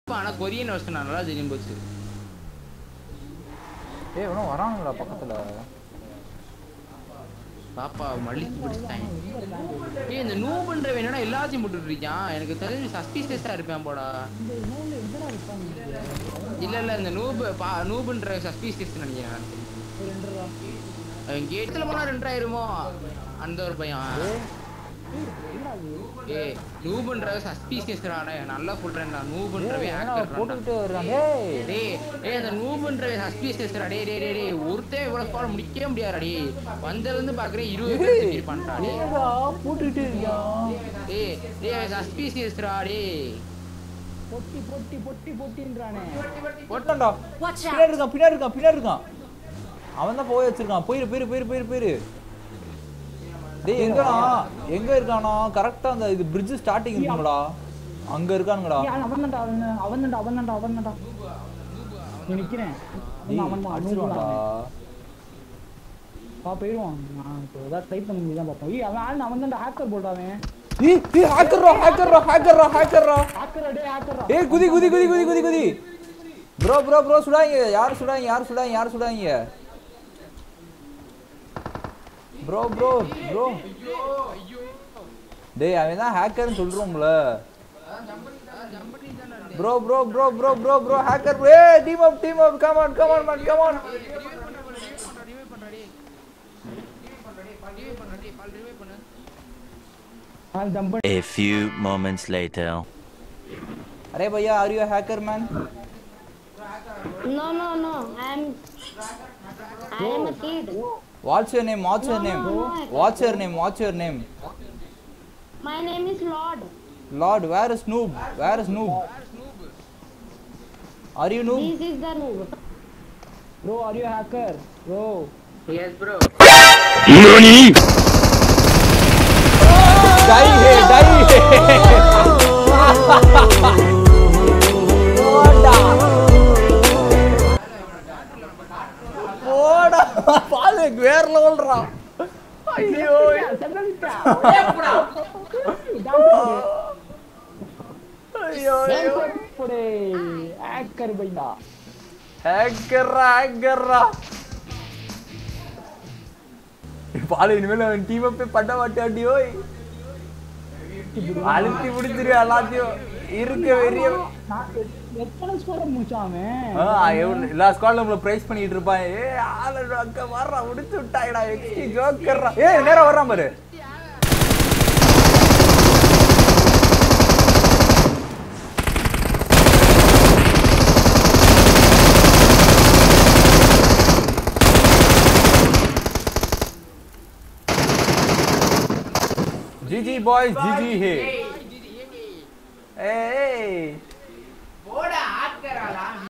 ஆனா கொரியன் வருஷன் நல்லா தெரியும் போச்சு ஏய் இவனும் வரானுங்களா பக்கத்துல பாப்பா மல்லிக்கு பிடிச்சிட்டாங்க ஏய் இந்த நூபுன்றவன் என்னடா எல்லாத்தையும் போட்டுட்டு இருக்கான் எனக்கு தெரிஞ்சு சஸ்பீசியஸா இருப்பேன் போடா இல்ல இல்ல இந்த நூபு பா நூபுன்ற சஸ்பீசியஸ் நினைக்கிறேன் நான். அவன் கேட்ல போனா ரெண்டாயிருமோ அந்த ஒரு பையன் ஏய் நூபுன்ற சஸ்பீசியஸ்டாடா நல்லா சொல்றேன்டா நூபுன்றவே ஹேக்கர் போட்டுக்கிட்டு வர்றான் டேய் டேய் டேய் அந்த நூபுன்ற சஸ்பீசியஸ்டா டேய் டேய் டேய் டேய் ஒருத்தன் இவ்வளவு ஸ்குவாட் முடிக்கவே முடியாதுடா டேய் வந்ததுல இருந்து பாக்குறேன் இருபது பேர் செஞ்சு பண்றா டேய் ஏடா போட்டுக்கிட்டு இருக்கான் டேய் டேய் சஸ்பீசியஸ்டா டேய் பொட்டி பொட்டி பொட்டி பொட்டின்றானே போட்டான்டா பின்னாடி இருக்கான் பின்னாடி இருக்கான் பின்னாடி இருக்கான் அவன் தான் போய் வச்சிருக்கான் போயிரு போயிரு போயிரு போயிரு போயிரு டேய் எங்கடா எங்க இருக்கானா கரெக்டா அந்த இது பிரிட்ஜ் ஸ்டார்டிங் இருக்குங்கடா அங்க இருக்கானுங்கடா ஏய், அவன் தான்டா அவன் அவன் தான்டா அவன் தான்டா அவன் தான்டா நீ நிக்கிறேன் டேய் அவன் தான் அடிச்சிருவான்டா பா போயிடுவான் நான் இப்போ ஏதாவது ட்ரை பண்ண முடியுதான் பார்ப்போம் ஏய் அவன் ஆள் அவன் தான்டா ஹேக்கர் போட்டாவன் ஏய் ஏய் ஹேக்கர்ரா ஹேக்கர்ரா ஹேக்கர்ரா ஹேக்கர்ரா ஹேக்கர் டே ஹேக்கர் ஏய் குதி குதி குதி குதி குதி குதி ப்ரோ ப்ரோ ப்ரோ சுடாங்க யார் சுடாங்க யார் சுடாங்க யார் சுடாங்க ப்ரோ ப்ரோ ப்ரோ டேய் அவன் தான் ஹேக்கர்னு சொல்றோம்ல bro bro bro bro bro bro hacker A team up team up come on come on man come on அவன் jump A few moments later. Array Bhaiya are you hacker man No, no, no. I'm. I am a kid. What's your name what's your name what's your name what's your name My name is Lord. Lord where is noob where is noob are you noob This is the noob. Bro are you hacker bro S bro tie hey tie ஹே போடா போடா பாலு வேற லெவல்ரா ஐயோ ஐயோ ஐயோ போடே hacker பைடா ஹேக்கர்ரா ஹேக்கர்ரா Balu இனிமேல் அவன் team போய் பண்ண மாட்டாண்டி ஓய் அழுத்தி முடிச்சிரு எல்லாத்தையும் இருக்க வெறிய நான் எ- எத்தனை ஸ்கோர் முடிச்சான் அவன் ஆ, எவ்வளவு- எல்லா ஸ்குவாட்ல நம்மள பிரைஸ் பண்ணிட்டு இருப்பான் ஏ ஆளு அங்க வர்றா முடிச்சு விட்டாயடா எக்ஸ்டி ஜோக்கர்ரா ஏ நேரா வர்றான் பாரு GG boys, GG hey.